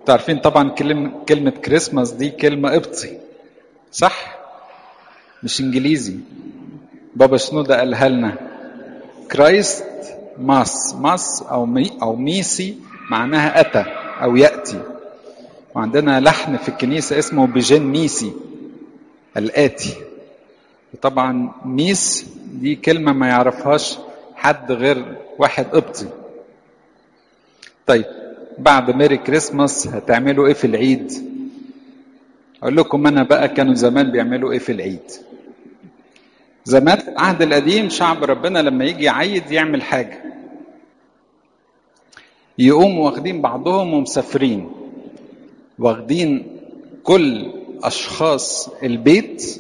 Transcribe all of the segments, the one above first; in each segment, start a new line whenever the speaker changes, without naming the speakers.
تعرفين طبعا كلمة, كلمة كريسماس دي كلمة قبطي صح مش انجليزي بابا شنودة قالها لنا كرايست ماس ماس او مي او ميسي معناها اتى او ياتي وعندنا لحن في الكنيسة اسمه بجن ميسي الآتي طبعا ميس دي كلمة ما يعرفهاش حد غير واحد قبطي طيب بعد ميري كريسماس هتعملوا ايه في العيد اقول لكم انا بقى كانوا زمان بيعملوا ايه في العيد زمان في العهد القديم شعب ربنا لما يجي يعيد يعمل حاجة يقوموا واخدين بعضهم ومسافرين واخدين كل اشخاص البيت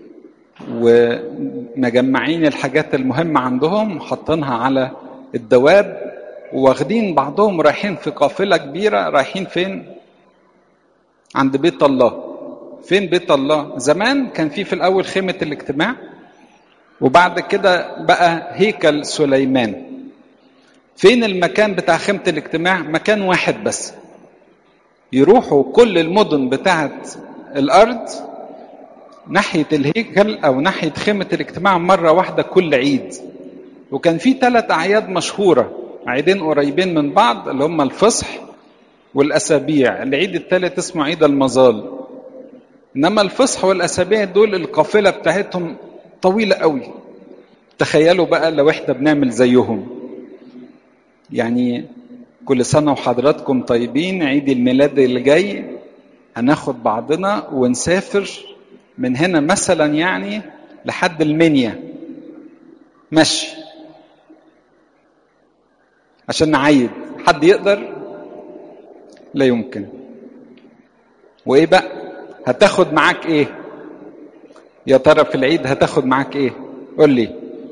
ومجمعين الحاجات المهمة عندهم وحاطينها على الدواب واخدين بعضهم رايحين في قافلة كبيرة رايحين فين؟ عند بيت الله. فين بيت الله؟ زمان كان في في الأول خيمة الاجتماع وبعد كده بقى هيكل سليمان. فين المكان بتاع خيمة الاجتماع؟ مكان واحد بس. يروحوا كل المدن بتاعت الأرض ناحية الهيكل أو ناحية خيمة الاجتماع مرة واحدة كل عيد. وكان في ثلاث أعياد مشهورة عيدين قريبين من بعض اللي هم الفصح والأسابيع العيد الثالث اسمه عيد المظال إنما الفصح والأسابيع دول القافلة بتاعتهم طويلة قوي تخيلوا بقى لو احنا بنعمل زيهم يعني كل سنة وحضراتكم طيبين عيد الميلاد اللي جاي هناخد بعضنا ونسافر من هنا مثلا يعني لحد المنيا مشي عشان نعيد حد يقدر لا يمكن وايه بقى هتاخد معاك ايه يا ترى في العيد هتاخد معاك ايه قول لي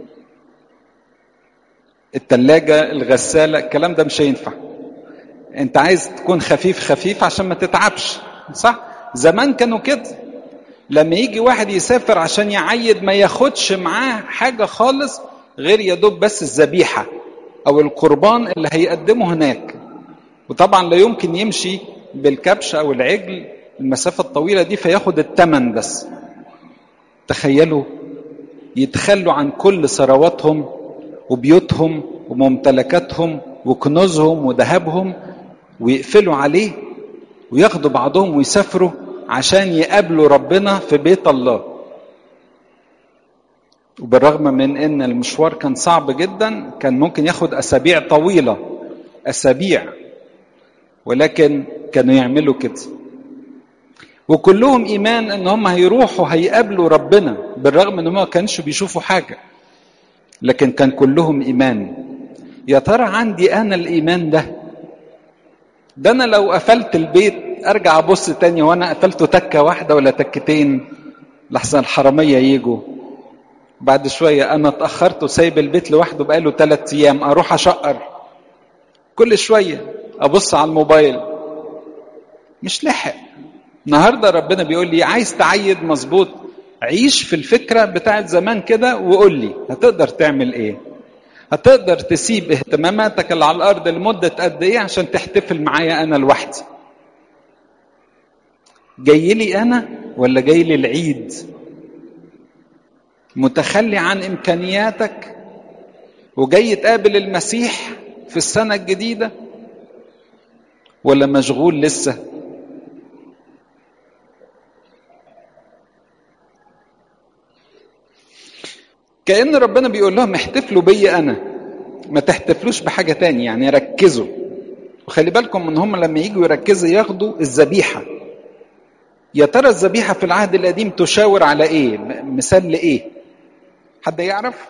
التلاجة الغسالة الكلام ده مش هينفع انت عايز تكون خفيف خفيف عشان ما تتعبش صح زمان كانوا كده لما يجي واحد يسافر عشان يعيد ما ياخدش معاه حاجة خالص غير يا دوب بس الذبيحة او القربان اللي هيقدمه هناك وطبعا لا يمكن يمشي بالكبش او العجل المسافة الطويلة دي فياخد التمن بس تخيلوا يتخلوا عن كل ثرواتهم وبيوتهم وممتلكاتهم وكنوزهم وذهبهم ويقفلوا عليه وياخدوا بعضهم ويسافروا عشان يقابلوا ربنا في بيت الله وبالرغم من ان المشوار كان صعب جدا كان ممكن ياخد اسابيع طويله اسابيع ولكن كانوا يعملوا كده وكلهم ايمان ان هم هيروحوا هيقابلوا ربنا بالرغم ان هم ما كانش بيشوفوا حاجه لكن كان كلهم ايمان يا ترى عندي انا الايمان ده ده انا لو قفلت البيت ارجع ابص تاني وانا قفلته تكه واحده ولا تكتين لحسن الحراميه يجوا بعد شوية أنا اتأخرت وسايب البيت لوحده بقاله ثلاث أيام أروح أشقر كل شوية أبص على الموبايل مش لحق النهاردة ربنا بيقول لي عايز تعيد مظبوط عيش في الفكرة بتاعت زمان كده وقول لي هتقدر تعمل إيه هتقدر تسيب اهتماماتك اللي على الأرض لمدة قد إيه عشان تحتفل معايا أنا لوحدي جاي لي أنا ولا جاي لي العيد متخلي عن امكانياتك وجاي تقابل المسيح في السنه الجديده ولا مشغول لسه كأن ربنا بيقول لهم احتفلوا بيا أنا ما تحتفلوش بحاجة تاني يعني ركزوا وخلي بالكم ان هم لما يجوا يركزوا ياخدوا الذبيحة يا ترى الذبيحة في العهد القديم تشاور على ايه مثال لايه حد يعرف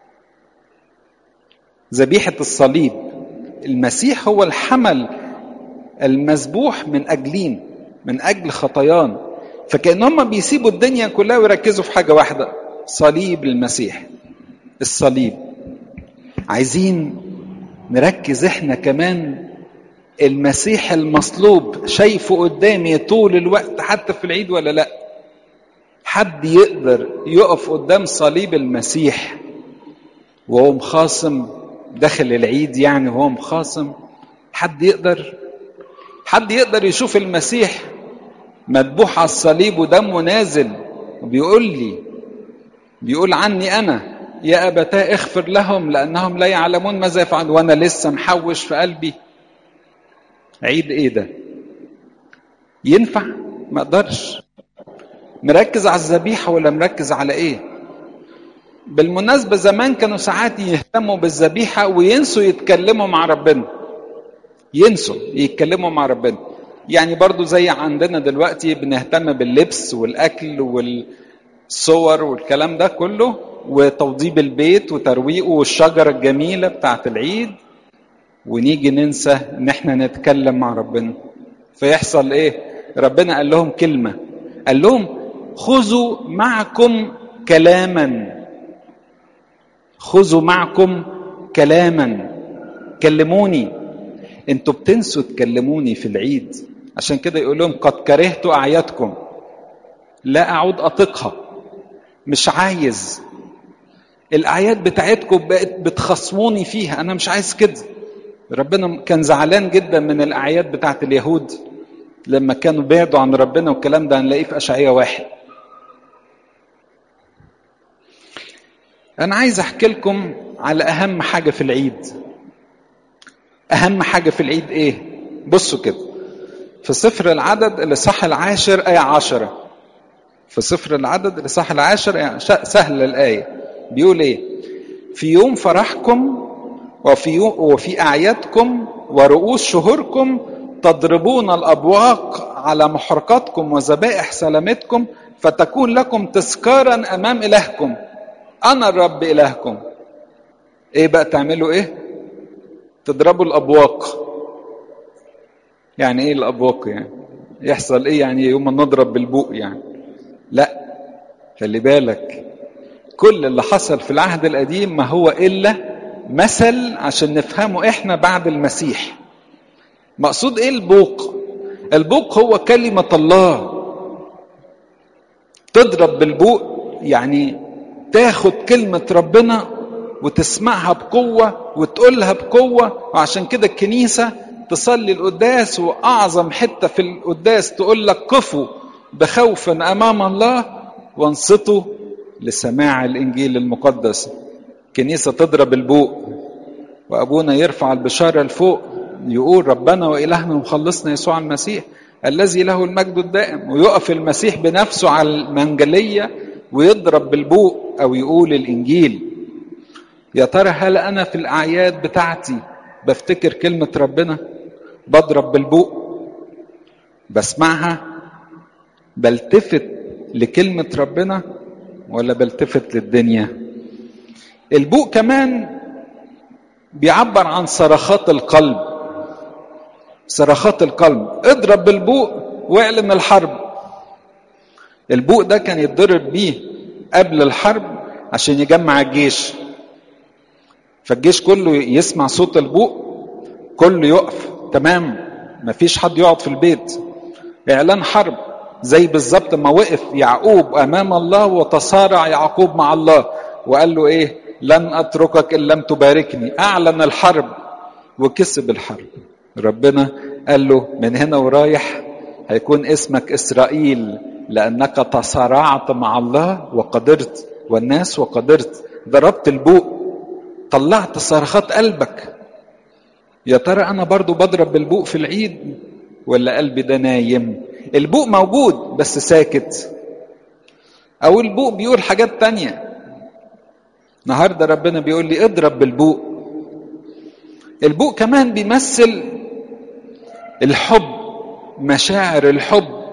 ذبيحة الصليب المسيح هو الحمل المذبوح من أجلين من أجل خطايان فكأن هم بيسيبوا الدنيا كلها ويركزوا في حاجة واحدة صليب المسيح الصليب عايزين نركز احنا كمان المسيح المصلوب شايفه قدامي طول الوقت حتى في العيد ولا لا حد يقدر يقف قدام صليب المسيح وهو مخاصم داخل العيد يعني وهو مخاصم حد يقدر حد يقدر يشوف المسيح مذبوح على الصليب ودمه نازل وبيقول لي بيقول عني انا يا ابتاه اغفر لهم لانهم لا يعلمون ماذا يفعل وانا لسه محوش في قلبي عيد ايه ده ينفع ما اقدرش مركز على الذبيحه ولا مركز على ايه بالمناسبه زمان كانوا ساعات يهتموا بالذبيحه وينسوا يتكلموا مع ربنا ينسوا يتكلموا مع ربنا يعني برضو زي عندنا دلوقتي بنهتم باللبس والاكل والصور والكلام ده كله وتوضيب البيت وترويقه والشجره الجميله بتاعه العيد ونيجي ننسى ان احنا نتكلم مع ربنا فيحصل ايه ربنا قال لهم كلمه قال لهم خذوا معكم كلاما خذوا معكم كلاما كلموني انتوا بتنسوا تكلموني في العيد عشان كده يقول لهم قد كرهت اعيادكم لا اعود اطيقها مش عايز الاعياد بتاعتكم بقت بتخصموني فيها انا مش عايز كده ربنا كان زعلان جدا من الاعياد بتاعت اليهود لما كانوا بعدوا عن ربنا والكلام ده هنلاقيه في اشعياء واحد انا عايز احكي لكم على اهم حاجه في العيد اهم حاجه في العيد ايه بصوا كده في سفر العدد الاصحاح العاشر ايه عشرة في سفر العدد الاصحاح العاشر يعني سهل الايه بيقول ايه في يوم فرحكم وفي يوم وفي اعيادكم ورؤوس شهوركم تضربون الابواق على محرقاتكم وذبائح سلامتكم فتكون لكم تذكارا امام الهكم انا الرب الهكم ايه بقى تعملوا ايه تضربوا الابواق يعني ايه الابواق يعني يحصل ايه يعني يوم نضرب بالبوق يعني لا خلي بالك كل اللي حصل في العهد القديم ما هو الا مثل عشان نفهمه احنا بعد المسيح مقصود ايه البوق البوق هو كلمة الله تضرب بالبوق يعني تاخد كلمة ربنا وتسمعها بقوة وتقولها بقوة وعشان كده الكنيسة تصلي القداس وأعظم حتة في القداس تقول لك قفوا بخوف أمام الله وانصتوا لسماع الإنجيل المقدس كنيسة تضرب البوق وأبونا يرفع البشارة لفوق يقول ربنا وإلهنا ومخلصنا يسوع المسيح الذي له المجد الدائم ويقف المسيح بنفسه على المنجلية ويضرب بالبوق أو يقول الإنجيل يا ترى هل أنا في الأعياد بتاعتي بفتكر كلمة ربنا بضرب بالبوق بسمعها بلتفت لكلمة ربنا ولا بلتفت للدنيا البوق كمان بيعبر عن صرخات القلب صرخات القلب اضرب بالبوق واعلن الحرب البوق ده كان يتضرب بيه قبل الحرب عشان يجمع الجيش فالجيش كله يسمع صوت البوق كله يقف تمام مفيش حد يقعد في البيت اعلان حرب زي بالظبط ما وقف يعقوب امام الله وتصارع يعقوب مع الله وقال له ايه لن اتركك ان لم تباركني اعلن الحرب وكسب الحرب ربنا قال له من هنا ورايح هيكون اسمك اسرائيل لانك تصارعت مع الله وقدرت والناس وقدرت ضربت البوق طلعت صرخات قلبك يا ترى انا برضو بضرب بالبوق في العيد ولا قلبي ده نايم البوق موجود بس ساكت او البوق بيقول حاجات تانية النهاردة ربنا بيقول لي اضرب بالبوق البوق كمان بيمثل الحب مشاعر الحب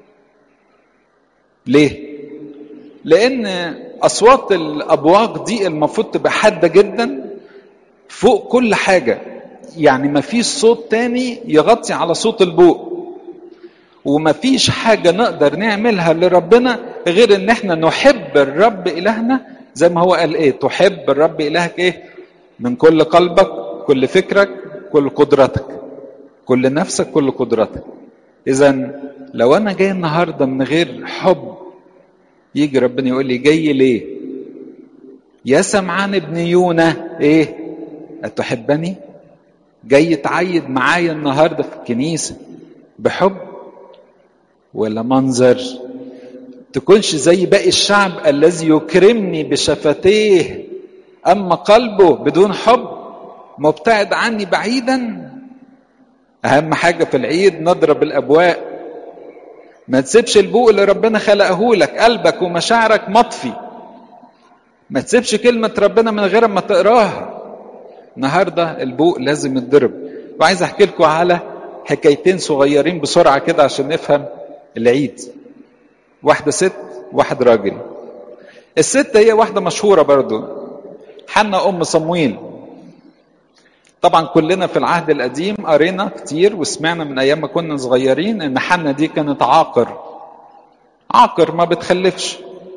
ليه لان اصوات الابواق دي المفروض تبقى حاده جدا فوق كل حاجه يعني ما فيش صوت تاني يغطي على صوت البوق وما فيش حاجة نقدر نعملها لربنا غير ان احنا نحب الرب الهنا زي ما هو قال ايه تحب الرب الهك ايه من كل قلبك كل فكرك كل قدرتك كل نفسك كل قدرتك اذا لو انا جاي النهارده من غير حب يجي ربنا يقول لي جاي ليه يا سمعان ابن يونا ايه اتحبني جاي تعيد معايا النهارده في الكنيسه بحب ولا منظر تكونش زي باقي الشعب الذي يكرمني بشفتيه اما قلبه بدون حب مبتعد عني بعيدا اهم حاجه في العيد نضرب الابواق ما تسيبش البوق اللي ربنا خلقه لك قلبك ومشاعرك مطفي ما تسيبش كلمة ربنا من غير ما تقراها النهاردة البوق لازم يتضرب وعايز احكي لكم على حكايتين صغيرين بسرعة كده عشان نفهم العيد واحدة ست واحد راجل الست هي واحدة مشهورة برضو حنا أم صمويل طبعا كلنا في العهد القديم قرينا كتير وسمعنا من ايام ما كنا صغيرين ان حنا دي كانت عاقر عاقر ما بتخلفش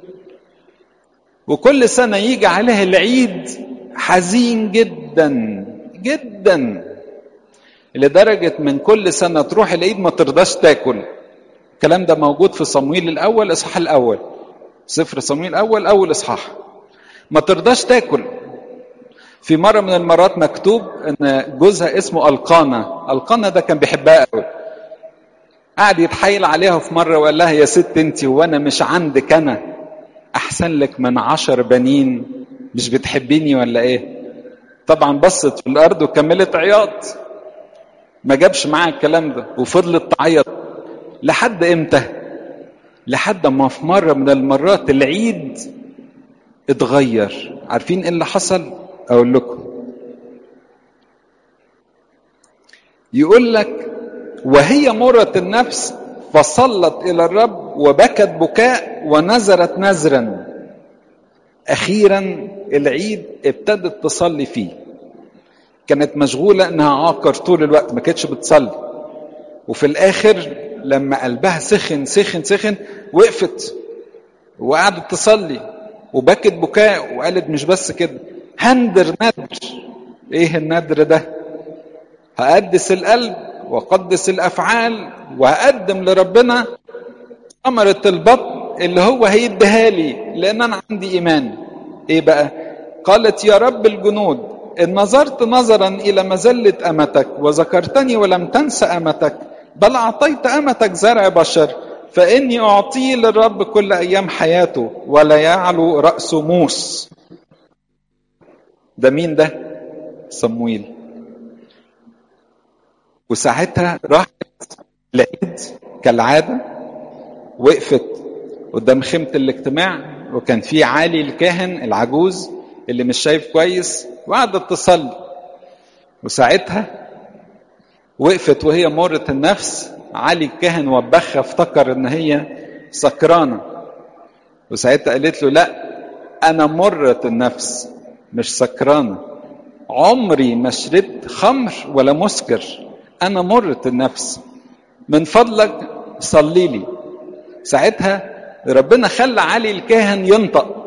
وكل سنه يجي عليها العيد حزين جدا جدا لدرجه من كل سنه تروح العيد ما ترضاش تاكل الكلام ده موجود في صمويل الاول اصحاح الاول سفر صمويل الاول اول اصحاح ما ترضاش تاكل في مرة من المرات مكتوب ان جوزها اسمه القانا القانا ده كان بيحبها قوي قعد يتحايل عليها في مرة وقال لها يا ست انت وانا مش عندك انا احسن لك من عشر بنين مش بتحبيني ولا ايه طبعا بصت في الارض وكملت عياط ما جابش معاها الكلام ده وفضلت تعيط لحد امتى لحد ما في مرة من المرات العيد اتغير عارفين ايه اللي حصل اقول لكم يقول لك وهي مرة النفس فصلت الى الرب وبكت بكاء ونزرت نزرا اخيرا العيد ابتدت تصلي فيه كانت مشغولة انها عاقر طول الوقت ما كانتش بتصلي وفي الاخر لما قلبها سخن سخن سخن وقفت وقعدت تصلي وبكت بكاء وقالت مش بس كده هندر ندر ايه الندر ده هقدس القلب وقدس الافعال وهقدم لربنا ثمرة البطن اللي هو هيديها لي لان انا عندي ايمان ايه بقى قالت يا رب الجنود ان نظرت نظرا الى مزلة امتك وذكرتني ولم تنس امتك بل اعطيت امتك زرع بشر فاني اعطيه للرب كل ايام حياته ولا يعلو راسه موس ده مين ده صمويل وساعتها راحت العيد كالعادة وقفت قدام خيمة الاجتماع وكان في عالي الكاهن العجوز اللي مش شايف كويس وقعدت تصلي وساعتها وقفت وهي مرة النفس علي الكاهن وبخها افتكر ان هي سكرانة وساعتها قالت له لا انا مرة النفس مش سكرانة عمري ما شربت خمر ولا مسكر انا مرة النفس من فضلك صلي لي ساعتها ربنا خلى علي الكاهن ينطق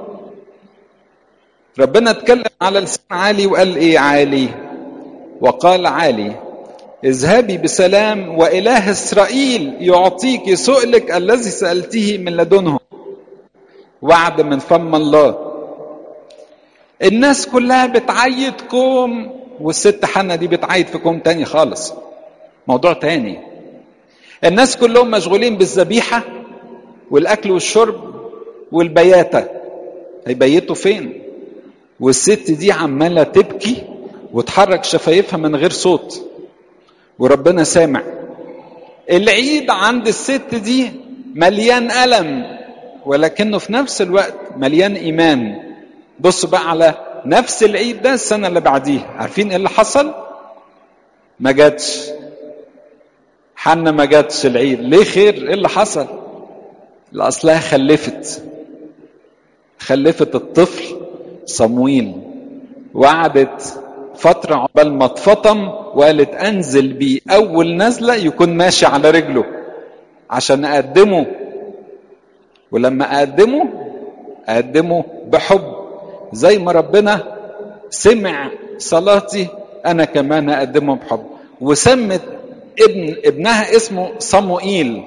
ربنا اتكلم على لسان علي وقال ايه علي وقال علي اذهبي بسلام واله اسرائيل يعطيك سؤلك الذي سالته من لدنه وعد من فم الله الناس كلها بتعيد كوم والست حنا دي بتعيد في كوم تاني خالص موضوع تاني الناس كلهم مشغولين بالذبيحة والأكل والشرب والبياتة هيبيتوا فين والست دي عمالة تبكي وتحرك شفايفها من غير صوت وربنا سامع العيد عند الست دي مليان ألم ولكنه في نفس الوقت مليان إيمان بص بقى على نفس العيد ده السنة اللي بعديها عارفين ايه اللي حصل ما جاتش حنا ما جاتش العيد ليه خير ايه اللي حصل اصلها خلفت خلفت الطفل صمويل وقعدت فترة عقبال ما اتفطم وقالت انزل بيه اول نزلة يكون ماشي على رجله عشان اقدمه ولما اقدمه اقدمه بحب زي ما ربنا سمع صلاتي انا كمان اقدمه بحب وسمت ابن ابنها اسمه صموئيل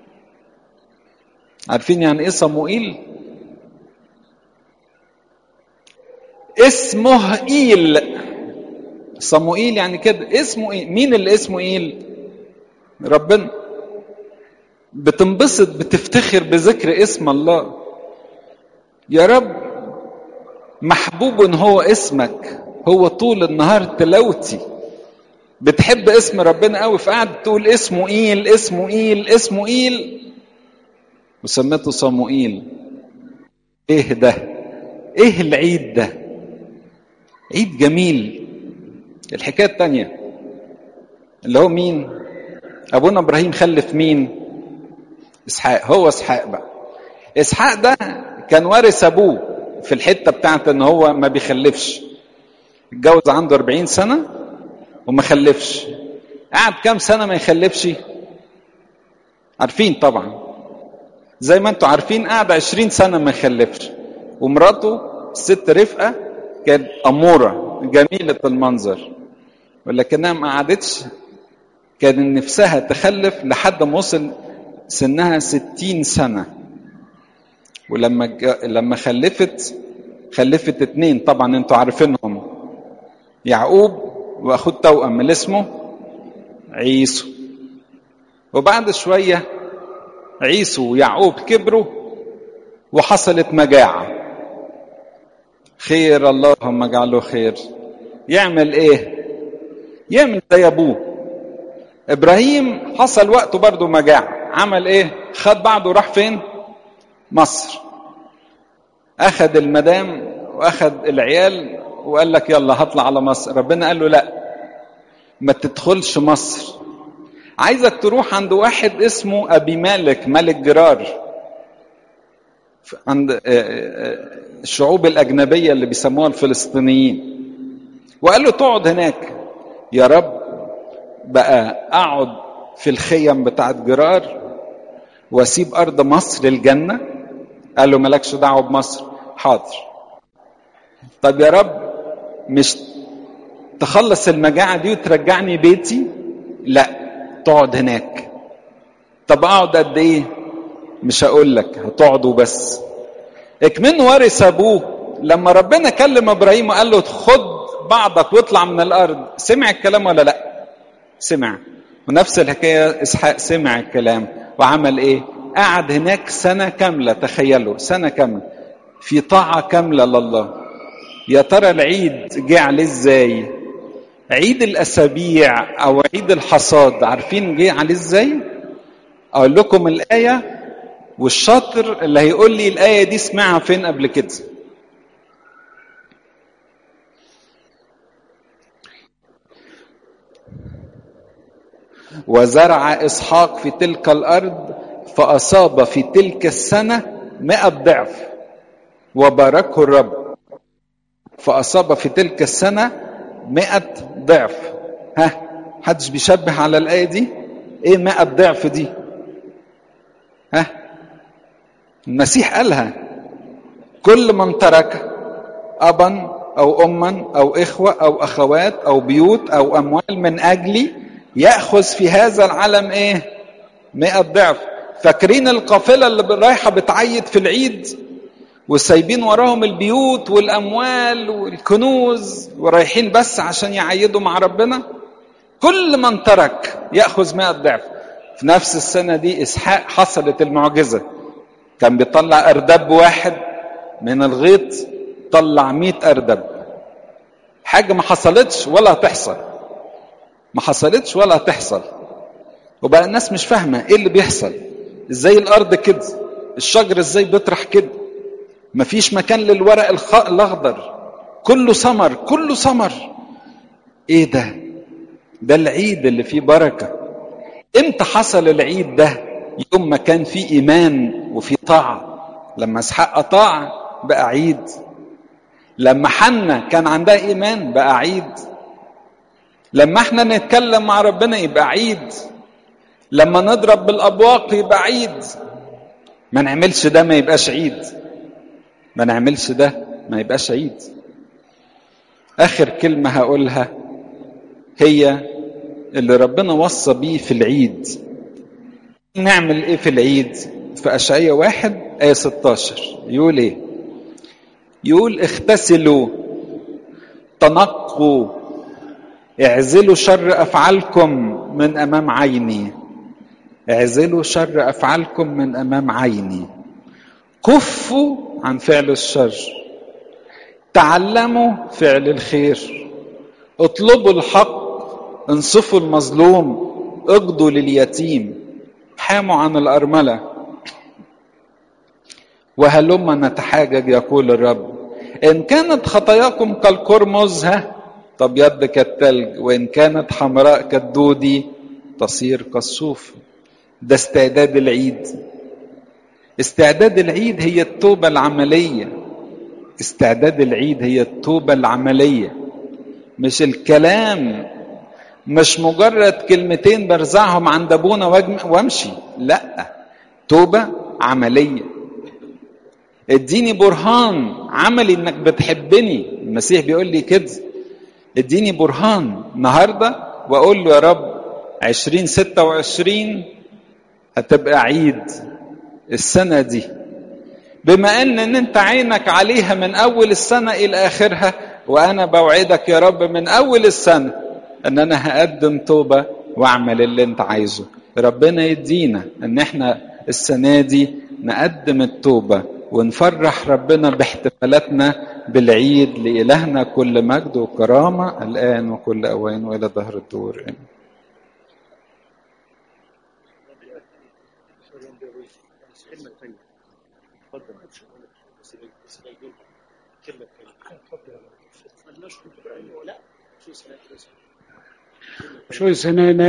عارفين يعني ايه صموئيل اسمه ايل صموئيل يعني كده اسمه ايه مين اللي اسمه ايل ربنا بتنبسط بتفتخر بذكر اسم الله يا رب محبوب هو اسمك هو طول النهار تلاوتي بتحب اسم ربنا قوي فقعد تقول اسمه ايل اسمه ايل اسمه ايل وسميته صموئيل ايه ده ايه العيد ده عيد جميل الحكايه الثانيه اللي هو مين ابونا ابراهيم خلف مين اسحاق هو اسحاق بقى اسحاق ده كان وارث ابوه في الحته بتاعت ان هو ما بيخلفش اتجوز عنده 40 سنه وما خلفش قعد كام سنه ما يخلفش عارفين طبعا زي ما انتم عارفين قعد 20 سنه ما يخلفش ومراته الست رفقه كانت اموره جميله المنظر ولكنها ما قعدتش كان نفسها تخلف لحد ما وصل سنها ستين سنة ولما ج... لما خلفت خلفت اتنين طبعا انتوا عارفينهم يعقوب واخوه التوأم اللي اسمه عيسو وبعد شوية عيسو ويعقوب كبروا وحصلت مجاعة خير اللهم اجعله خير يعمل ايه يعمل زي ابوه ابراهيم حصل وقته برضه مجاعة عمل ايه خد بعضه راح فين مصر اخذ المدام واخذ العيال وقال لك يلا هطلع على مصر ربنا قال له لا ما تدخلش مصر عايزك تروح عند واحد اسمه ابي مالك ملك جرار عند الشعوب الاجنبيه اللي بيسموها الفلسطينيين وقال له تقعد هناك يا رب بقى اقعد في الخيم بتاعت جرار واسيب ارض مصر الجنه قال له مالكش دعوه بمصر حاضر طب يا رب مش تخلص المجاعه دي وترجعني بيتي لا تقعد هناك طب اقعد قد ايه مش هقول لك هتقعدوا بس اكمن ورث ابوه لما ربنا كلم ابراهيم وقال له خد بعضك واطلع من الارض سمع الكلام ولا لا سمع ونفس الحكايه اسحاق سمع الكلام وعمل ايه قعد هناك سنه كامله تخيلوا سنه كامله في طاعه كامله لله يا ترى العيد جه عليه ازاي عيد الاسابيع او عيد الحصاد عارفين جه عليه ازاي اقول لكم الايه والشاطر اللي هيقول لي الايه دي سمعها فين قبل كده وزرع اسحاق في تلك الارض فاصاب في تلك السنه مئة ضعف وباركه الرب فاصاب في تلك السنه مئة ضعف ها حدش بيشبه على الايه دي ايه مئة ضعف دي ها المسيح قالها كل من ترك ابا او اما او اخوه او اخوات او بيوت او اموال من اجلي ياخذ في هذا العالم ايه مئة ضعف فاكرين القافله اللي رايحه بتعيد في العيد وسايبين وراهم البيوت والاموال والكنوز ورايحين بس عشان يعيدوا مع ربنا كل من ترك ياخذ مئة ضعف في نفس السنه دي اسحاق حصلت المعجزه كان بيطلع اردب واحد من الغيط طلع مئة اردب حاجه ما حصلتش ولا هتحصل ما حصلتش ولا هتحصل وبقى الناس مش فاهمه ايه اللي بيحصل ازاي الارض كده الشجر ازاي بيطرح كده مفيش مكان للورق الخ... الاخضر كله سمر كله سمر ايه ده ده العيد اللي فيه بركه امتى حصل العيد ده يوم ما كان فيه ايمان وفي طاعه لما اسحاق طاع بقى عيد لما حنا كان عندها ايمان بقى عيد لما احنا نتكلم مع ربنا يبقى عيد لما نضرب بالابواق يبقى عيد ما نعملش ده ما يبقاش عيد ما نعملش ده ما يبقاش عيد اخر كلمه هقولها هي اللي ربنا وصى بيه في العيد نعمل ايه في العيد في اشعياء واحد آية 16 يقول ايه يقول اغتسلوا تنقوا اعزلوا شر افعالكم من امام عيني اعزلوا شر افعالكم من امام عيني كفوا عن فعل الشر تعلموا فعل الخير اطلبوا الحق انصفوا المظلوم اقضوا لليتيم حاموا عن الارمله وهلما نتحاجج يقول الرب ان كانت خطاياكم كالقرمز ها تبيض كالثلج وان كانت حمراء كالدودي تصير كالصوف ده استعداد العيد استعداد العيد هي التوبه العمليه استعداد العيد هي التوبه العمليه مش الكلام مش مجرد كلمتين برزعهم عند ابونا وامشي لا توبه عمليه اديني برهان عملي انك بتحبني المسيح بيقول لي كده اديني برهان النهارده واقول له يا رب عشرين ستة وعشرين هتبقى عيد السنة دي بما ان ان انت عينك عليها من اول السنة الى اخرها وانا بوعدك يا رب من اول السنة ان انا هقدم توبة واعمل اللي انت عايزه ربنا يدينا ان احنا السنة دي نقدم التوبة ونفرح ربنا باحتفالاتنا بالعيد لإلهنا كل مجد وكرامة الآن وكل أوان وإلى دهر الدور آمين
كلمة ثانية اتفضل كلمة ثانية لا شو سنة
شو سنة